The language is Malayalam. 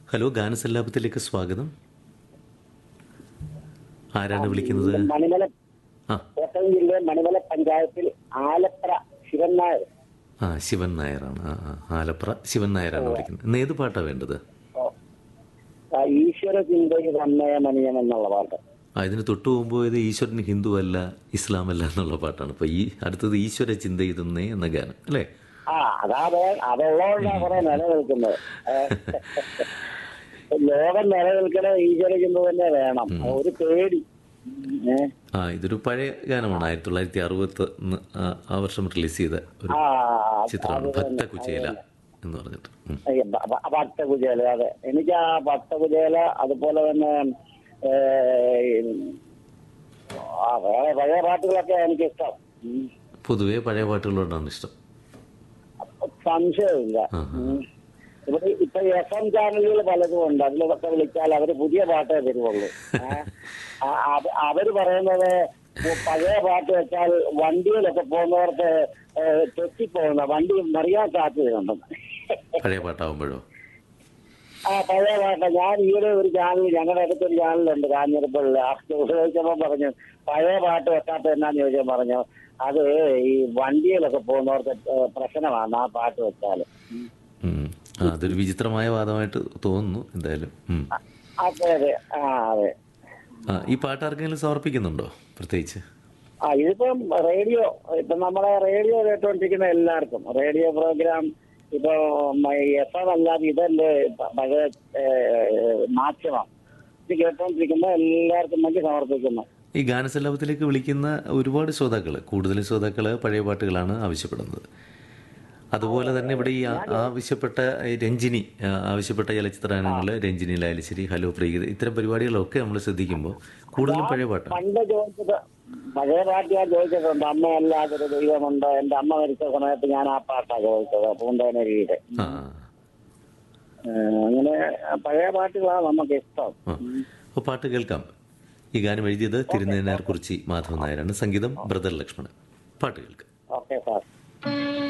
ഹലോ ഗാനസല്ലാപത്തിലേക്ക് സ്വാഗതം ആരാണ് വിളിക്കുന്നത് മണിമല ആ കോട്ടയം ജില്ലയിലെ മണിമല പഞ്ചായത്തിൽ ആലപ്ര ശിവൻ നായർ ആ ശിവൻ നായരാണ് ആ ആ ആലപ്ര ശിവൻ നായരാണ് വിളിക്കുന്നത് ഇന്ന് ഏത് പാട്ടാണ് വേണ്ടത് ആ, ഈശ്വര ചിന്തയിൽ അമ്മയ മണിയം എന്നുള്ള പാട്ട് ആ ഇതിന് തൊട്ടു മുമ്പ് ഇത് ഈശ്വരൻ ഹിന്ദു അല്ല ഇസ്ലാം അല്ല എന്നുള്ള പാട്ടാണ് അപ്പോൾ ഈ അടുത്തത് ഈശ്വര ചിന്ത ഇതുന്നേ എന്ന ഗാനം അല്ലേ ആ അതാ വേ- അതുള്ളതുകൊണ്ടാ കുറെ നിലനിൽക്കുന്നത് ഏ, ലോകം നിലനിൽക്കണ ഈശ്വര ചിന്ത തന്നെ വേണം ഒരു പേടി ഏ, ആ ഇതൊരു പഴയ ഗാനമാണ് ആയിരത്തി തൊള്ളായിരത്തി അറുപത്തി ആ വർഷം റിലീസ് ചെയ്ത ഒരു ആ ചിത്രമാണ് ഭക്ത കുചേല എന്ന് പറഞ്ഞിട്ട് ഉം. ഈ ഭ- ഭ- ഭക്തകുചേല അതെ എനിക്ക് ആ ഭക്തകുചേല അതുപോലെ തന്നെ ഏ, ആ വേറെ പഴയ പാട്ടുകളൊക്കെ എനിക്കിഷ്ടം ഉം. പൊതുവേ പഴയ പാട്ടുകളോടാണ് ഇഷ്ടം സംശയമില്ല ഉം. ഇവിടെ ഇപ്പൊ എഫ് എം ചാനലുകൾ പലതും ഉണ്ട് അതിലൊക്കെ വിളിച്ചാൽ അവര് പുതിയ പാട്ടേ തരുവുള്ളൂ ഏ? ആ- അവ- അവര് പറയുന്നത് പഴയ പാട്ട് വെച്ചാൽ വണ്ടിയിലൊക്കെ പോകുന്നവർക്ക് ഏ, തെറ്റിപ്പോകുന്ന വണ്ടി മറിയാൻ സാധ്യതയുണ്ടെന്ന് പഴയ പാട്ടാവുമ്പോഴോ ആ പഴയ പാട്ട് ഞാൻ ഈയിടെ ഒരു ചാനൽ ഞങ്ങളുടെ അടുത്തൊരു ചാനലുണ്ട് കാഞ്ഞിരപ്പള്ളിൽ ചോദിച്ചപ്പോൾ പറഞ്ഞു പഴയ പാട്ട് വെക്കാത്ത എന്നാന്ന് ചോദിച്ചാൽ പറഞ്ഞു അത് ഈ വണ്ടിയിലൊക്കെ പോകുന്നവർക്ക് ഏ, പ്രശ്നമാണ് ആ പാട്ട് വെച്ചാൽ ഉം. ആ അതൊരു വിചിത്രമായ വാദമായിട്ട് തോന്നുന്നു എന്തായാലും ഉം. അതെ അതെ ആ അതെ ആ ഈ പാട്ട് ആർക്കെങ്കിലും സമർപ്പിക്കുന്നുണ്ടോ പ്രത്യേകിച്ച് ആ ഇതിപ്പം റേഡിയോ ഇപ്പൊ നമ്മളെ റേഡിയോ കേട്ടോണ്ടിരിക്കുന്ന എല്ലാവർക്കും റേഡിയോ പ്രോഗ്രാം ഇപ്പൊ എഫ് എം അല്ലാതെ ഇതല്ലേ പ- പഴയ മാധ്യമം ഇത് കേട്ടോണ്ടിരിക്കുന്ന എല്ലാവർക്കും വേണ്ടി സമർപ്പിക്കുന്നു ഈ ഗാനസല്ലാപത്തിലേക്ക് വിളിക്കുന്ന ഒരുപാട് ശ്രോതാക്കൾ കൂടുതൽ ശ്രോതാക്കൾ പഴയ പാട്ടുകളാണ് ആവശ്യപ്പെടുന്നത് അതുപോലെ തന്നെ ഇവിടെ ഈ ആ- ആവശ്യപ്പെട്ട ഈ രഞ്ജിനി ആ, ആവശ്യപ്പെട്ട ചലച്ചിത്രഗാനങ്ങൾ രഞ്ജിനിയിലായാലും ശരി ഹലോ പ്രീത് ഇത്തരം പരിപാടികളൊക്കെ നമ്മൾ ശ്രദ്ധിക്കുമ്പോൾ കൂടുതലും പഴയ പാട്ടാണ് പണ്ട് ചോദിച്ചത് പഴയ പാട്ട് ഞാൻ ചോദിച്ചിട്ടുണ്ട് അമ്മയല്ലാതൊരു ദൈവമുണ്ട് എന്റെ അമ്മ മരിച്ച സമയത്ത് ഞാൻ ആ പാട്ടാ ചോദിച്ചത് പൂന്തേനരിയുടെ ആ അങ്ങനെ പഴയ പാട്ടുകളാണ് നമുക്ക് ഇഷ്ടം ആ അപ്പോൾ പാട്ട് കേൾക്കാം ഈ ഗാനം എഴുതിയത് തിരുനേനാർ കുറിച്ചി മാധവൻ നായരാണ് സംഗീതം ബ്രദർ ലക്ഷ്മണൻ പാട്ട് കേൾക്കാം ഓക്കെ സാർ